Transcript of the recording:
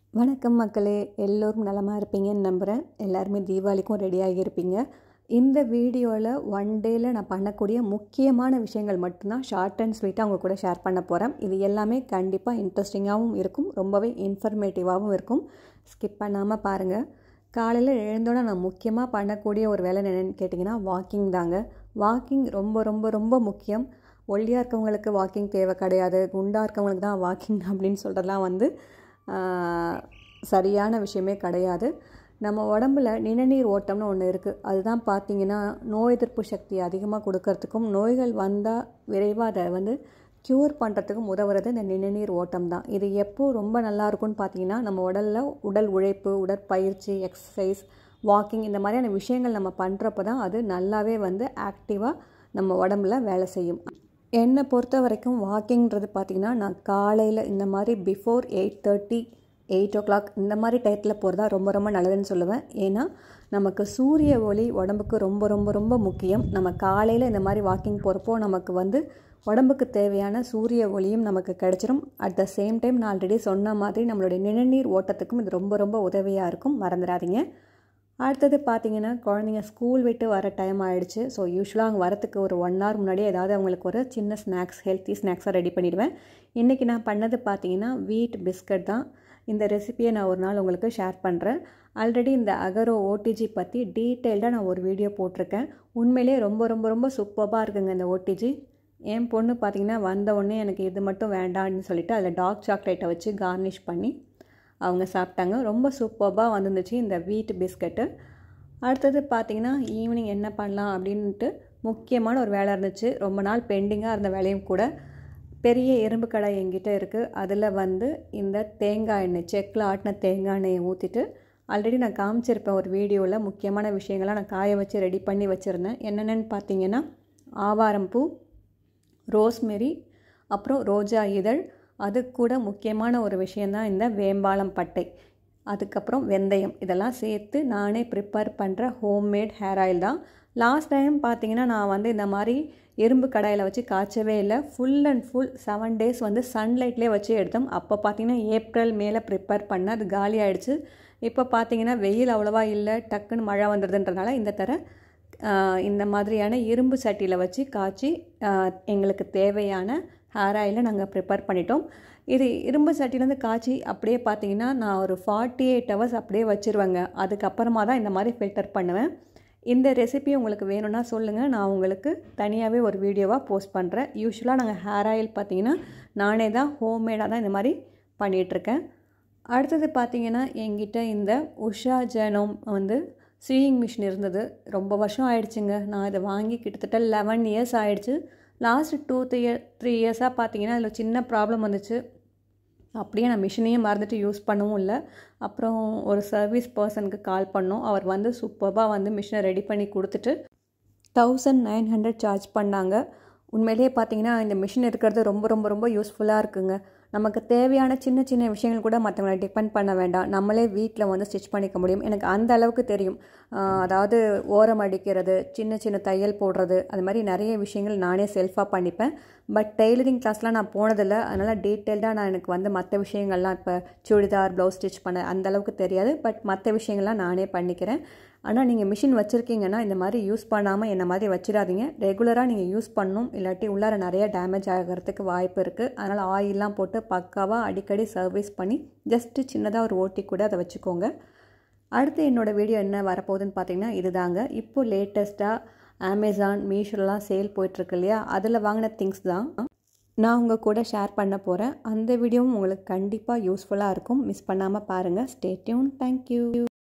வணக்கம் மக்களே எல்லோரும் நலமாக இருப்பீங்கன்னு நம்புகிறேன் எல்லாருமே தீபாவளிக்கும் ரெடியாகி இருப்பீங்க இந்த வீடியோவில் ஒன் டேயில் நான் பண்ணக்கூடிய முக்கியமான விஷயங்கள் மட்டும்தான் ஷார்ட் அண்ட் ஸ்வீட்டாக அவங்க கூட ஷேர் பண்ண போகிறேன் இது எல்லாமே கண்டிப்பாக இன்ட்ரெஸ்டிங்காகவும் இருக்கும் ரொம்பவே இன்ஃபர்மேட்டிவாகவும் இருக்கும் ஸ்கிப் பண்ணாமல் பாருங்கள் காலையில் எழுந்தோட நான் முக்கியமாக பண்ணக்கூடிய ஒரு வேலை என்னென்னு கேட்டிங்கன்னா வாக்கிங் தாங்க வாக்கிங் ரொம்ப ரொம்ப ரொம்ப முக்கியம் ஒல்லியாக இருக்கவங்களுக்கு வாக்கிங் தேவை கிடையாது குண்டாக இருக்கவங்களுக்கு தான் வாக்கிங் அப்படின்னு சொல்கிறதுலாம் வந்து சரியான விஷயமே கிடையாது நம்ம உடம்புல நிணநீர் ஓட்டம்னு ஒன்று இருக்குது அதுதான் பார்த்திங்கன்னா நோய் எதிர்ப்பு சக்தி அதிகமாக கொடுக்கறதுக்கும் நோய்கள் வந்தால் விரைவாக அதை வந்து க்யூர் பண்ணுறதுக்கும் உதவுறது இந்த நிணநீர் ஓட்டம் தான் இது எப்போ ரொம்ப நல்லா இருக்கும்னு பார்த்தீங்கன்னா நம்ம உடலில் உடல் உழைப்பு உடற்பயிற்சி எக்ஸசைஸ் வாக்கிங் இந்த மாதிரியான விஷயங்கள் நம்ம பண்ணுறப்ப தான் அது நல்லாவே வந்து ஆக்டிவாக நம்ம உடம்புல வேலை செய்யும் என்னை பொறுத்த வரைக்கும் வாக்கிங்கிறது பார்த்திங்கன்னா நான் காலையில் இந்த மாதிரி before eight thirty eight o'clock இந்த மாதிரி டயத்தில் போகிறதா ரொம்ப ரொம்ப நல்லதுன்னு சொல்லுவேன் ஏன்னா நமக்கு சூரிய ஒளி உடம்புக்கு ரொம்ப ரொம்ப ரொம்ப முக்கியம் நம்ம காலையில் இந்த மாதிரி வாக்கிங் போகிறப்போ நமக்கு வந்து உடம்புக்கு தேவையான சூரிய ஒளியும் நமக்கு கிடச்சிரும் அட் த சேம் டைம் நான் ஆல்ரெடி சொன்ன மாதிரி நம்மளுடைய நிணநீர் ஓட்டத்துக்கும் இது ரொம்ப ரொம்ப உதவியாக இருக்கும் மறந்துடாதீங்க அடுத்தது பார்த்தீங்கன்னா குழந்தைங்க ஸ்கூல் விட்டு வர டைம் ஆகிடுச்சு ஸோ யூஸ்வலாக அவங்க வரத்துக்கு ஒரு ஒன் ஹவர் முன்னாடியே ஏதாவது அவங்களுக்கு ஒரு சின்ன ஸ்நாக்ஸ் ஹெல்த்தி ஸ்நாக்ஸாக ரெடி பண்ணிடுவேன் இன்றைக்கி நான் பண்ணது பார்த்தீங்கன்னா வீட் பிஸ்கட் தான் இந்த ரெசிபியை நான் ஒரு நாள் உங்களுக்கு ஷேர் பண்ணுறேன் ஆல்ரெடி இந்த அகரோ ஓடிஜி பற்றி டீட்டெயில்டாக நான் ஒரு வீடியோ போட்டிருக்கேன் உண்மையிலே ரொம்ப ரொம்ப ரொம்ப சூப்பராக இருக்குங்க இந்த ஓடிஜி என் பொண்ணு பார்த்திங்கன்னா வந்த உடனே எனக்கு இது மட்டும் வேண்டாம்னு சொல்லிவிட்டு அதில் டார்க் சாக்லேட்டை வச்சு கார்னிஷ் பண்ணி அவங்க சாப்பிட்டாங்க ரொம்ப சூப்பராக வந்துருந்துச்சு இந்த வீட் பிஸ்கட்டு அடுத்தது பார்த்திங்கன்னா ஈவினிங் என்ன பண்ணலாம் அப்படின்ட்டு முக்கியமான ஒரு வேலை இருந்துச்சு ரொம்ப நாள் பெண்டிங்காக இருந்த வேலையும் கூட பெரிய இரும்பு கடை எங்கிட்ட இருக்குது அதில் வந்து இந்த தேங்காய் எண்ணெய் செக்கில் ஆட்டின தேங்காய் எண்ணெயை ஊற்றிட்டு ஆல்ரெடி நான் காமிச்சிருப்பேன் ஒரு வீடியோவில் முக்கியமான விஷயங்கள்லாம் நான் காய வச்சு ரெடி பண்ணி வச்சுருந்தேன் என்னென்னு பார்த்தீங்கன்னா ஆவாரம்பூ ரோஸ்மெரி அப்புறம் ரோஜா இதழ் அது கூட முக்கியமான ஒரு விஷயந்தான் இந்த வேம்பாலம் பட்டை அதுக்கப்புறம் வெந்தயம் இதெல்லாம் சேர்த்து நானே ப்ரிப்பேர் பண்ணுற ஹோம்மேட் ஹேர் ஆயில் தான் லாஸ்ட் டைம் பார்த்தீங்கன்னா நான் வந்து இந்த மாதிரி எறும்பு கடாயில் வச்சு காய்ச்சவே இல்லை full and full seven days வந்து சன்லைட்லேயே வச்சு எடுத்தோம் அப்போ பார்த்தீங்கன்னா ஏப்ரல் மேலே ப்ரிப்பேர் பண்ண அது காலி ஆகிடுச்சு இப்போ பார்த்தீங்கன்னா வெயில் அவ்வளோவா இல்லை டக்குன்னு மழை வந்துடுதுன்றனால இந்த தர இந்த மாதிரியான இரும்பு சட்டியில் வச்சு காய்ச்சி எங்களுக்கு தேவையான ஹேர் ஆயிலை நாங்கள் ப்ரிப்பேர் பண்ணிட்டோம் இது இரும்பு சட்டிலேருந்து காய்ச்சி அப்படியே பார்த்தீங்கன்னா நான் ஒரு ஃபார்ட்டி எயிட் ஹவர்ஸ் அப்படியே வச்சுருவேங்க அதுக்கப்புறமா தான் இந்த மாதிரி ஃபில்டர் பண்ணுவேன் இந்த ரெசிபி உங்களுக்கு வேணும்னா சொல்லுங்கள் நான் உங்களுக்கு தனியாகவே ஒரு வீடியோவாக போஸ்ட் பண்ணுறேன் யூஸ்வலாக நாங்கள் ஹேர் ஆயில் பார்த்தீங்கன்னா நானே தான் ஹோம்மேடாக தான் இந்த மாதிரி பண்ணிகிட்ருக்கேன் அடுத்தது பார்த்தீங்கன்னா எங்கிட்ட இந்த உஷா ஜெனோம் வந்து ஸ்வியிங் மிஷின் இருந்தது ரொம்ப வருஷம் ஆயிடுச்சுங்க நான் இதை வாங்கி கிட்டத்தட்ட லெவன் இயர்ஸ் ஆயிடுச்சு last two three year three இயர்ஸாக பார்த்தீங்கன்னா அதில் சின்ன ப்ராப்ளம் வந்துச்சு அப்படியே நான் மிஷினையும் மறந்துட்டு யூஸ் பண்ணவும் இல்லை அப்புறம் ஒரு சர்வீஸ் பர்சனுக்கு கால் பண்ணோம் அவர் வந்து சூப்பராக வந்து மிஷினை ரெடி பண்ணி கொடுத்துட்டு தௌசண்ட் நைன் ஹண்ட்ரட் சார்ஜ் பண்ணாங்க உண்மையிலேயே பார்த்தீங்கன்னா இந்த மிஷின் இருக்கிறது ரொம்ப ரொம்ப ரொம்ப யூஸ்ஃபுல்லாக இருக்குங்க நமக்கு தேவையான சின்ன சின்ன விஷயங்கள் கூட மற்றவங்களை டிபெண்ட் பண்ண வேண்டாம் நம்மளே வீட்டில் வந்து ஸ்டிச் பண்ணிக்க முடியும் எனக்கு அந்த அளவுக்கு தெரியும் அதாவது ஓரம் அடிக்கிறது சின்ன சின்ன தையல் போடுறது அது மாதிரி நிறைய விஷயங்கள் நானே செல்ஃபாக பண்ணிப்பேன் பட் டெய்லரிங் கிளாஸ்லாம் நான் போனதில்லை அதனால் டீட்டெயில்டாக நான் எனக்கு வந்து மற்ற விஷயங்கள்லாம் இப்போ சுடிதார் ப்ளவுஸ் ஸ்டிச் பண்ண அந்த அளவுக்கு தெரியாது பட் மற்ற விஷயங்கள்லாம் நானே பண்ணிக்கிறேன் ஆனால் நீங்கள் மிஷின் வச்சுருக்கீங்கன்னா இந்த மாதிரி யூஸ் பண்ணாமல் என்ன மாதிரி வச்சிடாதீங்க ரெகுலராக நீங்கள் யூஸ் பண்ணணும் இல்லாட்டி உள்ளார நிறைய டேமேஜ் ஆகிறதுக்கு வாய்ப்பு இருக்குது அதனால் ஆயிலெலாம் போட்டு பக்காவாக அடிக்கடி சர்வீஸ் பண்ணி ஜஸ்ட்டு சின்னதாக ஒரு ஓட்டி கூட அதை வச்சுக்கோங்க அடுத்து என்னோடய வீடியோ என்ன வரப்போகுதுன்னு பார்த்தீங்கன்னா இதுதாங்க இப்போ லேட்டஸ்ட்டாக அமேசான் மீஷோலாம் சேல் போயிட்டுருக்கு இல்லையா அதில் வாங்கின திங்ஸ் தான் நான் உங்கள் கூட ஷேர் பண்ண போகிறேன் அந்த வீடியோவும் உங்களுக்கு கண்டிப்பாக யூஸ்ஃபுல்லாக இருக்கும் மிஸ் பண்ணாமல் பாருங்கள் ஸ்டே டியூன் தேங்க்யூ